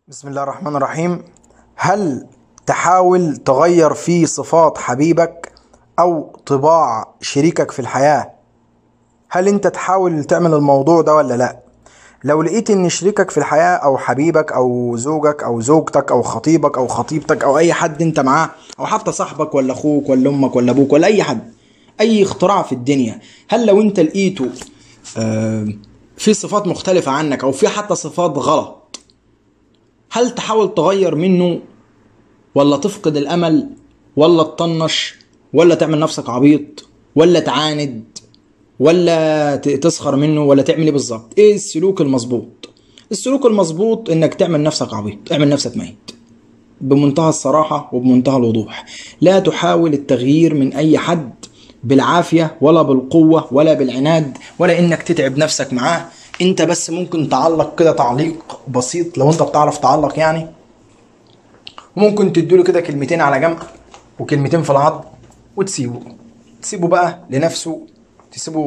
بسم الله الرحمن الرحيم هل تحاول تغير في صفات حبيبك او طباع شريكك في الحياة هل انت تحاول تعمل الموضوع ده ولا لا لو لقيت ان شريكك في الحياة او حبيبك او زوجك او زوجتك او خطيبك او خطيبتك او اي حد انت معاه او حتى صاحبك ولا اخوك ولا امك ولا ابوك ولا اي حد اي اختراع في الدنيا هل لو انت لقيته آه، في صفات مختلفة عنك او في حتى صفات غلط هل تحاول تغير منه ولا تفقد الامل ولا تطنش ولا تعمل نفسك عبيط ولا تعاند ولا ت- تسخر منه ولا تعمل ايه بالظبط ايه السلوك المظبوط السلوك المظبوط انك تعمل نفسك عبيط اعمل نفسك ميت بمنتهى الصراحة وبمنتهى الوضوح لا تحاول التغيير من أي حد بالعافية ولا بالقوة ولا بالعناد ولا إنك تتعب نفسك معاه أنت بس ممكن تعلق كده تعليق بسيط لو أنت بتعرف تعلق يعني وممكن تديله كده كلمتين على جنب وكلمتين في العظم وتسيبه تسيبه بقى لنفسه تسيبه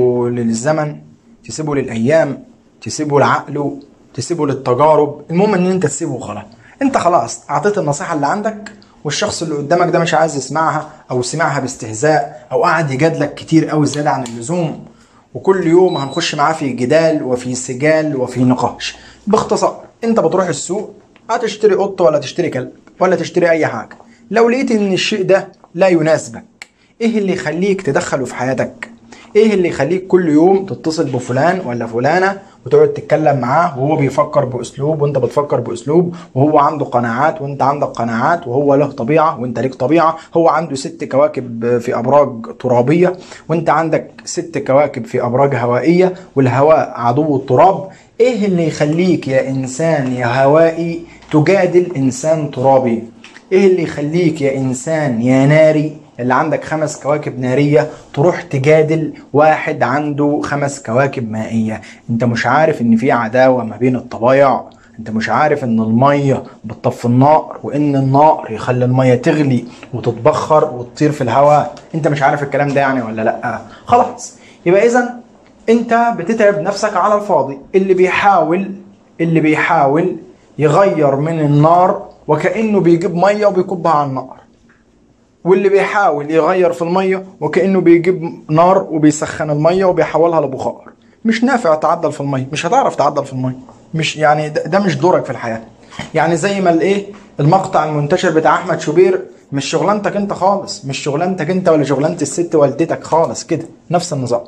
للزمن تسيبه للأيام تسيبه لعقله تسيبه للتجارب المهم ان انت تسيبه وخلاص انت خلاص اعطيت النصيحة اللي عندك والشخص اللي قدامك ده مش عايز يسمعها او سمعها باستهزاء او قعد يجادلك كتير قوي زيادة عن اللزوم وكل يوم هنخش معاه في جدال وفي سجال وفي نقاش باختصار انت بتروح السوق هتشتري قط ولا تشتري كلب ولا تشتري اي حاجة لو لقيت ان الشيء ده لا يناسبك ايه اللي يخليك تدخله في حياتك ايه اللي يخليك كل يوم تتصل بفلان ولا فلانة وتقعد تتكلم معاه وهو بيفكر باسلوب وانت بتفكر باسلوب وهو عنده قناعات وانت عندك قناعات وهو له طبيعة وانت ليك طبيعة هو عنده ست كواكب في ابراج ترابية وانت عندك ست كواكب في ابراج هوائية والهواء عدو التراب ايه اللي يخليك يا انسان يا هوائي تجادل انسان ترابي ايه اللي يخليك يا انسان يا ناري اللي عندك خمس كواكب نارية تروح تجادل واحد عنده خمس كواكب مائية انت مش عارف ان في عداوة ما بين الطبايع انت مش عارف ان المية بتطفي النار وان النار يخلي المية تغلي وتتبخر وتطير في الهواء انت مش عارف الكلام ده يعني ولا لا خلاص يبقى اذا انت بتتعب نفسك على الفاضي اللي بيحاول اللي بيحاول يغير من النار وكأنه بيجيب مية وبيكبها على النار واللي بيحاول يغير في الميه وكانه بيجيب نار وبيسخن الميه وبيحولها لبخار مش نافع تعدل في الميه مش هتعرف تعدل في الميه مش يعني ده, ده مش دورك في الحياه يعني زي ما الايه المقطع المنتشر بتاع احمد شوبير مش شغلانتك انت خالص مش شغلانتك انت ولا شغلانه الست والدتك خالص كده نفس النظام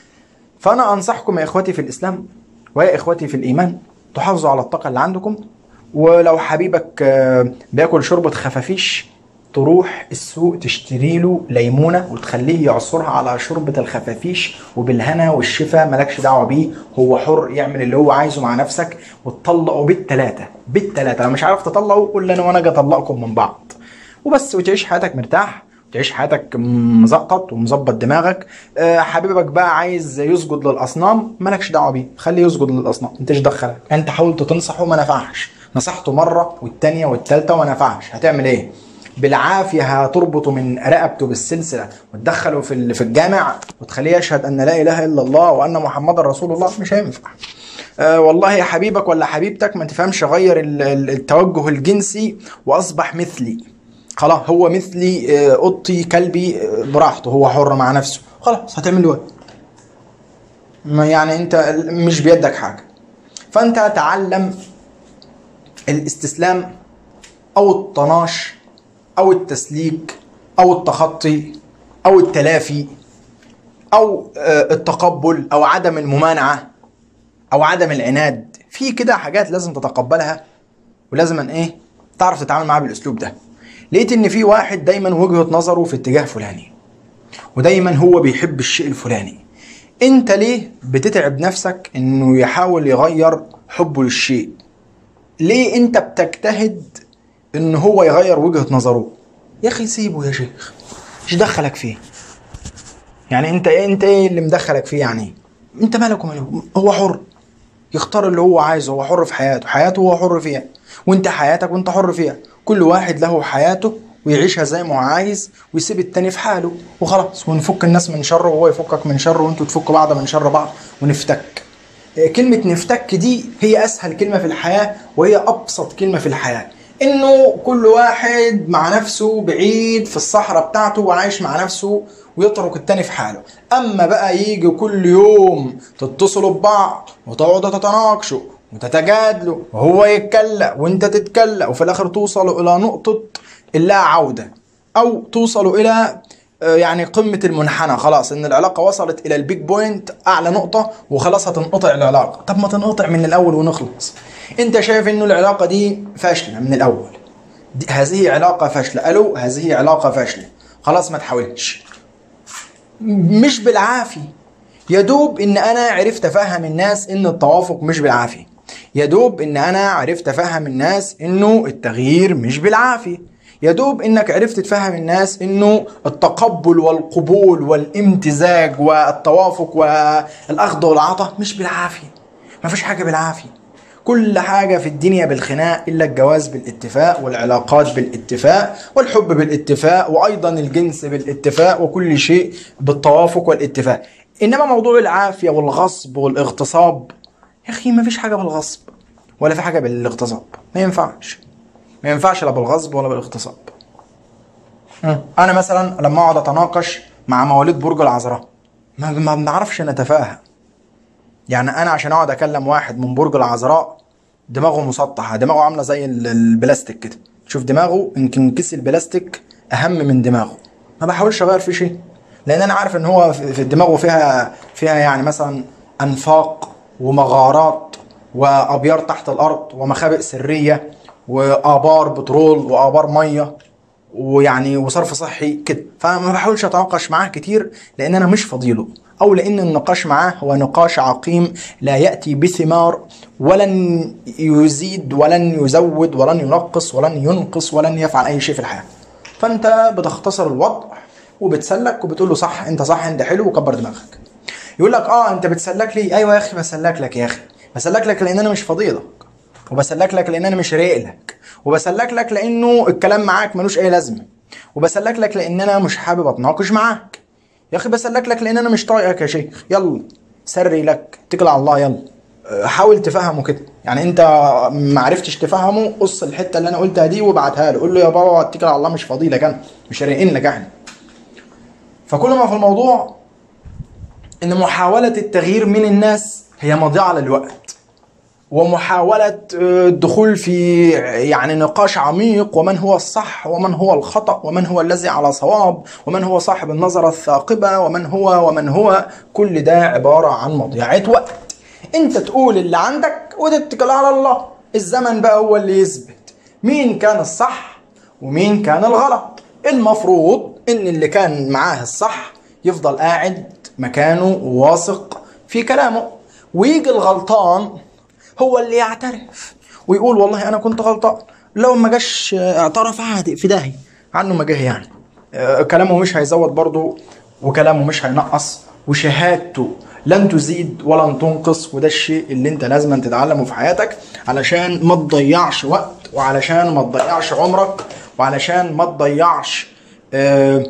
فانا انصحكم يا اخواتي في الاسلام ويا اخواتي في الايمان تحافظوا على الطاقه اللي عندكم ولو حبيبك آه، بياكل شوربه خفافيش تروح السوق تشتري له ليمونه وتخليه يعصرها على شوربه الخفافيش وبالهنا والشفا مالكش دعوه بيه هو حر يعمل اللي هو عايزه مع نفسك وتطلقوا بالتلاته بالتلاته لو مش عارف تطلقوا قول لي انا وانا اجي اطلقكم من بعض وبس وتعيش حياتك مرتاح تعيش حياتك مزقطط ومظبط دماغك آه، حبيبك بقى عايز يسجد للاصنام مالكش دعوه بيه خليه يسجد للاصنام انت ايش دخلك انت حاولت تنصحه ما نفعش نصحته مره والتانيه والتالته وما نفعش هتعمل ايه بالعافيه هتربطه من رقبته بالسلسله وتدخله في ال- في الجامع وتخليه يشهد ان لا اله الا الله وان محمدا رسول الله مش هينفع آه والله يا حبيبك ولا حبيبتك ما تفهمش غير ال- ال- التوجه الجنسي واصبح مثلي خلاص هو مثلي آه، قطي كلبي آه، براحته هو حر مع نفسه خلاص هتعمل له إيه؟ ما يعني انت مش بيدك حاجه فانت تعلم الاستسلام او الطناش او التسليك او التخطي او التلافي او آه، التقبل او عدم الممانعه او عدم العناد في كده حاجات لازم تتقبلها ولازم أن ايه تعرف تتعامل معاها بالاسلوب ده لقيت ان في واحد دايما وجهة نظره في اتجاه فلاني ودايما هو بيحب الشيء الفلاني انت ليه بتتعب نفسك انه يحاول يغير حبه للشيء ليه انت بتجتهد ان هو يغير وجهة نظره يا اخي سيبه يا شيخ ايش دخلك فيه يعني انت انت ايه اللي مدخلك فيه يعني انت مالك وماله هو حر يختار اللي هو عايزه هو حر في حياته حياته هو حر فيها وانت حياتك وانت حر فيها كل واحد له حياته ويعيشها زي ما هو عايز ويسيب التاني في حاله وخلاص ونفك الناس من شره وهو يفكك من شره وانتوا تفكوا بعض من شر بعض ونفتك كلمة نفتك دي هي أسهل كلمة في الحياة وهي أبسط كلمة في الحياة إنه كل واحد مع نفسه بعيد في الصحراء بتاعته وعايش مع نفسه ويترك التاني في حاله أما بقى يجي كل يوم تتصلوا ببعض وتقعدوا تتناقشوا وتتجادلوا وهو يتكلم وانت تتكلم وفي الاخر توصلوا الى نقطة اللا عودة او توصلوا الى آه، يعني قمة المنحنى خلاص ان العلاقة وصلت الى البيج بوينت اعلى نقطة وخلاص هتنقطع العلاقة طب ما تنقطع من الاول ونخلص انت شايف انه العلاقة دي فاشلة من الاول دي هذه علاقة فاشلة الو هذه علاقة فاشلة خلاص ما تحاولش مش بالعافية يا دوب ان انا عرفت افهم الناس ان التوافق مش بالعافية يا دوب ان انا عرفت افهم الناس انه التغيير مش بالعافية يا دوب انك عرفت تفهم الناس انه التقبل والقبول والامتزاج والتوافق والاخذ والعطاء مش بالعافية مفيش حاجة بالعافية كل حاجة في الدنيا بالخناق إلا الجواز بالاتفاق والعلاقات بالاتفاق والحب بالاتفاق وأيضا الجنس بالاتفاق وكل شيء بالتوافق والاتفاق إنما موضوع العافية والغصب والاغتصاب يا أخي ما فيش حاجة بالغصب ولا في حاجة بالاغتصاب ما ينفعش ما ينفعش لا بالغصب ولا بالاغتصاب أنا مثلا لما أقعد أتناقش مع مواليد برج العذراء ما ما بنعرفش نتفاهم يعني انا عشان اقعد اكلم واحد من برج العذراء دماغه مسطحه دماغه عامله زي ال- البلاستيك كده شوف دماغه يمكن كيس البلاستيك اهم من دماغه ما بحاولش اغير فيه شيء لان انا عارف ان هو في في دماغه فيها فيها يعني مثلا انفاق ومغارات وابيار تحت الارض ومخابئ سريه وابار بترول وابار ميه ويعني وصرف صحي كده فما بحاولش اتناقش معاه كتير لان انا مش فضيله او لان النقاش معاه هو نقاش عقيم لا ياتي بثمار ولن يزيد ولن يزود ولن ينقص ولن ينقص ولن يفعل اي شيء في الحياه فانت بتختصر الوضع وبتسلك وبتقول له صح انت صح انت حلو وكبر دماغك يقول لك اه انت بتسلك لي ايوه يا اخي بسلك لك يا اخي بسلك لك لان انا مش فضيلك وبسلك لك لان انا مش رايق لك وبسلك لك لانه الكلام معاك ملوش اي لازمه وبسلك لك لان انا مش حابب اتناقش معاك يا اخي بسلك لك لان انا مش طايقك يا شيخ يلا سري لك اتكل على الله يلا أه، حاول تفهمه كده يعني انت ما عرفتش تفهمه قص الحته اللي انا قلتها دي وابعتها له قول له يا بابا اتكل على الله مش فضيلك انا مش رايقين لك احنا فكل ما في الموضوع ان محاوله التغيير من الناس هي مضيعه للوقت ومحاولة آه، الدخول في يعني نقاش عميق ومن هو الصح ومن هو الخطأ ومن هو الذي على صواب ومن هو صاحب النظرة الثاقبة ومن هو ومن هو كل ده عبارة عن مضيعة وقت انت تقول اللي عندك وتتكل على الله الزمن بقى هو اللي يثبت مين كان الصح ومين كان الغلط المفروض ان اللي كان معاه الصح يفضل قاعد مكانه واثق في كلامه ويجي الغلطان هو اللي يعترف ويقول والله انا كنت غلطان لو ما جاش اعترف عادي في داهي عنه ما جه يعني آه، كلامه مش هيزود برضه وكلامه مش هينقص وشهادته لن تزيد ولن تنقص وده الشيء اللي انت لازم تتعلمه في حياتك علشان ما تضيعش وقت وعلشان ما تضيعش عمرك وعلشان ما تضيعش آه،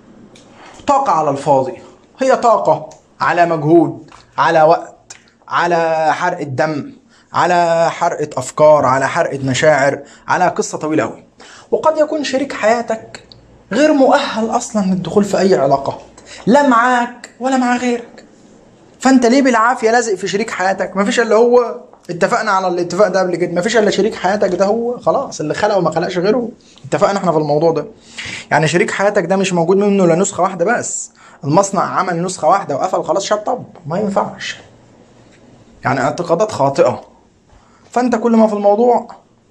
طاقة على الفاضي هي طاقة على مجهود على وقت على حرقة دم على حرقة أفكار على حرقة مشاعر على قصة طويلة أوي وقد يكون شريك حياتك غير مؤهل أصلا للدخول في أي علاقة لا معاك ولا مع غيرك فأنت ليه بالعافية لازق في شريك حياتك مفيش إلا هو اتفقنا على الاتفاق ده قبل كده مفيش الا شريك حياتك ده هو خلاص اللي خلق وما خلقش غيره اتفقنا احنا في الموضوع ده يعني شريك حياتك ده مش موجود منه الا نسخه واحده بس المصنع عمل نسخه واحده وقفل خلاص شطب ما ينفعش يعني اعتقادات خاطئه فانت كل ما في الموضوع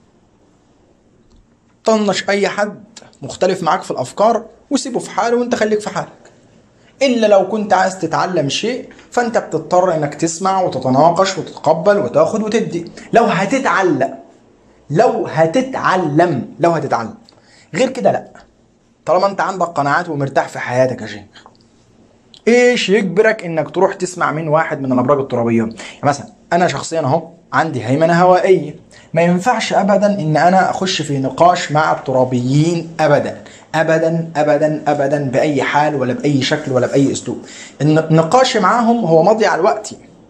طنش اي حد مختلف معاك في الافكار وسيبه في حاله وانت خليك في حالك الا لو كنت عايز تتعلم شيء فانت بتضطر انك تسمع وتتناقش وتتقبل وتاخد وتدي لو هتتعلم لو هتتعلم لو هتتعلم غير كده لا طالما انت عندك قناعات ومرتاح في حياتك يا شيخ ايش يجبرك انك تروح تسمع من واحد من الابراج الترابيه يعني مثلا انا شخصيا اهو عندي هيمنه هوائيه ما ينفعش ابدا ان انا اخش في نقاش مع الترابيين ابدا ابدا ابدا ابدا باي حال ولا باي شكل ولا باي اسلوب النقاش معاهم هو مضيع الوقت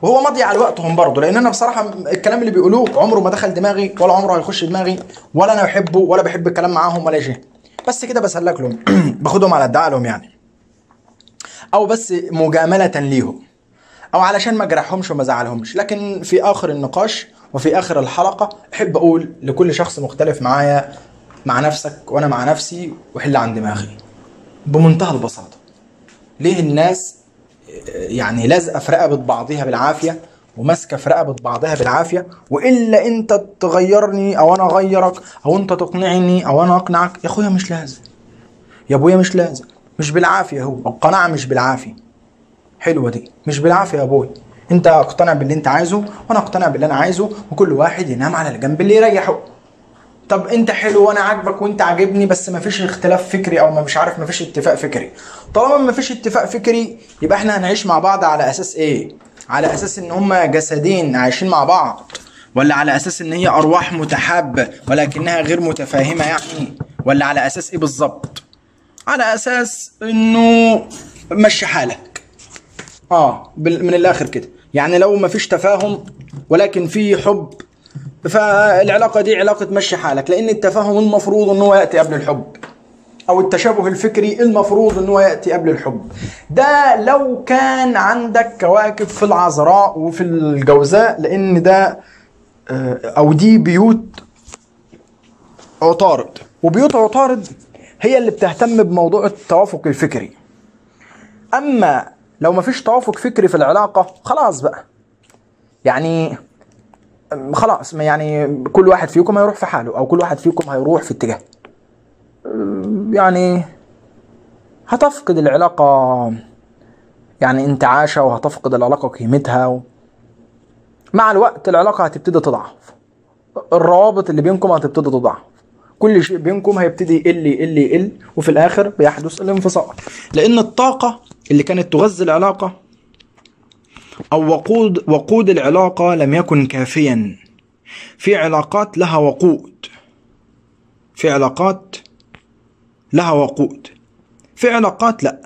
وهو مضيع لوقتهم برضه لان انا بصراحه الكلام اللي بيقولوه عمره ما دخل دماغي ولا عمره هيخش دماغي ولا انا بحبه ولا بحب الكلام معاهم ولا شيء بس كده بسلك لهم باخدهم على ادعاء لهم يعني او بس مجامله ليهم او علشان ما اجرحهمش وما ازعلهمش لكن في اخر النقاش وفي اخر الحلقه احب اقول لكل شخص مختلف معايا مع نفسك وانا مع نفسي وحل عن دماغي بمنتهى البساطه ليه الناس يعني لازقه في رقبه بعضها بالعافيه وماسكه في رقبه بعضها بالعافيه والا انت تغيرني او انا اغيرك او انت تقنعني او انا اقنعك يا اخويا مش لازم يا ابويا مش لازم مش بالعافيه هو القناعه مش بالعافيه حلوه دي مش بالعافيه يا ابوي انت اقتنع باللي انت عايزه وانا اقتنع باللي انا عايزه وكل واحد ينام على الجنب اللي يريحه طب انت حلو وانا عاجبك وانت عاجبني بس ما فيش اختلاف فكري او ما مش عارف ما فيش اتفاق فكري طالما ما فيش اتفاق فكري يبقى احنا هنعيش مع بعض على اساس ايه على اساس ان هما جسدين عايشين مع بعض ولا على اساس ان هي ارواح متحابه ولكنها غير متفاهمه يعني ولا على اساس ايه بالظبط على اساس انه مشي حالك اه بال- من الاخر كده يعني لو ما فيش تفاهم ولكن في حب فالعلاقه دي علاقه مشي حالك لان التفاهم المفروض ان هو ياتي قبل الحب او التشابه الفكري المفروض ان هو ياتي قبل الحب ده لو كان عندك كواكب في العذراء وفي الجوزاء لان ده آه، او دي بيوت عطارد وبيوت عطارد هي اللي بتهتم بموضوع التوافق الفكري اما لو مفيش توافق فكري في العلاقه خلاص بقى يعني أم، خلاص ما يعني كل واحد فيكم هيروح في حاله او كل واحد فيكم هيروح في اتجاه أم، يعني هتفقد العلاقه يعني انتعاشها وهتفقد العلاقه قيمتها و... مع الوقت العلاقه هتبتدي تضعف الروابط اللي بينكم هتبتدي تضعف كل شيء بينكم هيبتدي يقل يقل يقل وفي الاخر بيحدث الانفصال لان الطاقه اللي كانت تغذي العلاقه او وقود وقود العلاقه لم يكن كافيا في علاقات لها وقود في علاقات لها وقود في علاقات لا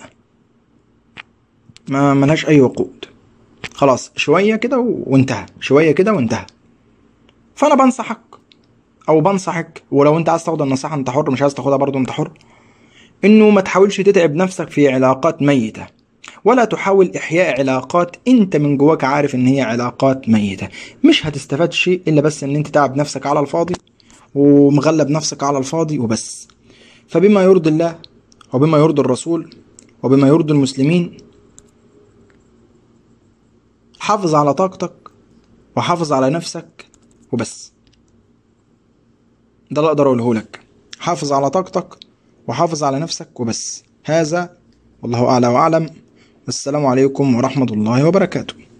ما ملهاش اي وقود خلاص شويه كده و- وانتهى شويه كده وانتهى فانا بنصحك او بنصحك ولو انت عايز تاخد النصيحه انت حر مش عايز تاخدها برضه انت حر انه ما تحاولش تتعب نفسك في علاقات ميته ولا تحاول احياء علاقات انت من جواك عارف ان هي علاقات ميته مش هتستفاد شيء الا بس ان انت تعب نفسك على الفاضي ومغلب نفسك على الفاضي وبس فبما يرضي الله وبما يرضي الرسول وبما يرضي المسلمين حافظ على طاقتك وحافظ على نفسك وبس ده اللي اقدر اقوله لك حافظ على طاقتك وحافظ على نفسك وبس هذا والله اعلى واعلم والسلام عليكم ورحمه الله وبركاته